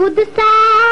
புதுசா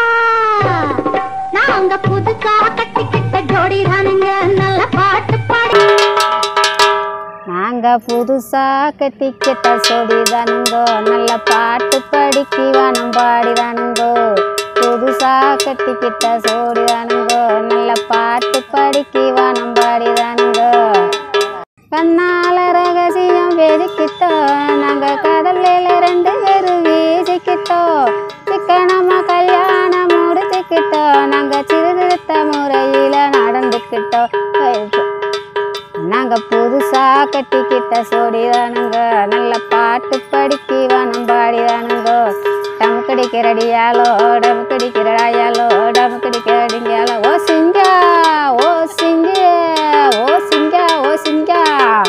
நாங்க புதுசா கட்டிக்கிட்ட ஜோடி தானுங்க நல்ல பாட்டு பாடி நாங்க புதுசா கட்டிக்கிட்ட சொடிதானுங்கோ நல்ல பாட்டு படிக்கி வானம் பாடிதானுங்கோ புதுசா கட்டிக்கிட்ட சோடிதானுங்கோ நல்ல பாட்டு படிக்கி வானம் பாடிதானுங்கோ கண்ணால ரகசியம் வெடிக்கிட்டோம் நாங்க கடல்ல ரெண்டு பேரும் வீசிக்கிட்டோம் சிக்கனமா கல்யாணம் முடிச்சுக்கிட்டோம் நாங்க சிறுத்த முறையில நடந்துக்கிட்டோம் நாங்க புதுசா கட்டிக்கிட்ட சோடிதானுங்க நல்ல பாட்டு படிக்கி வனம் பாடிதானுங்க டமுக்கடிக்கிறடியாலோ டமுக்கடிக்கிறடாயாலோ டமுக்கடிக்கிறடிங்காலோ ஓ சிங்கா ஓ சிங்க ஓ சிங்கா ஓ சிங்கா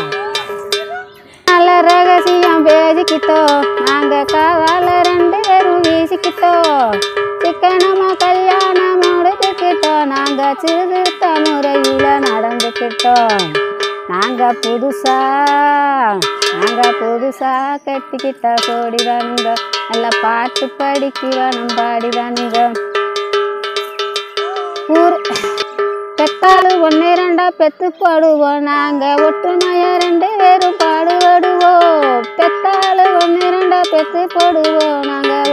நல்ல ரகசியம் பேசிக்கிட்டோம் நாங்க காதால ரெண்டு பேரும் வீசிக்கிட்டோம் சிக்கனமா கல்யாணம் முடிச்சுக்கிட்டோம் நாங்க சிறுத்த முறையில நடந்துக்கிட்டோம் நாங்க புதுசா நாங்க புதுசா கட்டிக்கிட்ட கோடிதானுங்க நல்ல பாட்டு படிக்கிறோம் பாடிதானுங்க ஊர் பெத்தாளு ஒன்று ரெண்டா பெத்து போடுவோம் நாங்க ஒட்டுமையா ரெண்டு பேரும் பாடுபடுவோம் பெத்தாளு ஒன்று ரெண்டா பெத்து போடுவோம் நாங்க